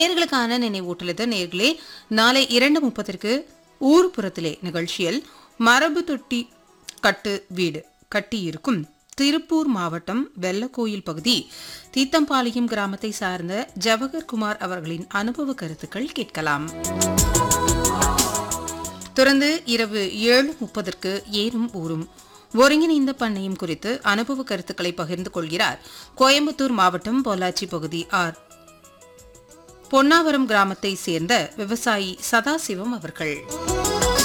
நேர்களுக்கான நினைவூட்டலுது நேர்களே நாளை இரண்டு முப்பதற்கு ஊர்புறத்திலே நிகழ்ச்சியில் மரபு தொட்டி கட்டு வீடு கட்டியிருக்கும் திருப்பூர் மாவட்டம் வெள்ளக்கோயில் பகுதி தீத்தம்பாளையம் கிராமத்தை சார்ந்த ஜவஹர் குமார் அவர்களின் அனுபவ கருத்துக்கள் கேட்கலாம் தொடர்ந்து இரவு ஏழு முப்பதற்கு ஏறும் ஊரும் ஒருங்கிணைந்த பண்ணையம் குறித்து அனுபவ கருத்துக்களை பகிர்ந்து கொள்கிறார் கோயம்புத்தூர் மாவட்டம் பொள்ளாச்சி பகுதி ஆர் பொன்னாவரம் கிராமத்தை சேர்ந்த விவசாயி சதாசிவம் அவர்கள்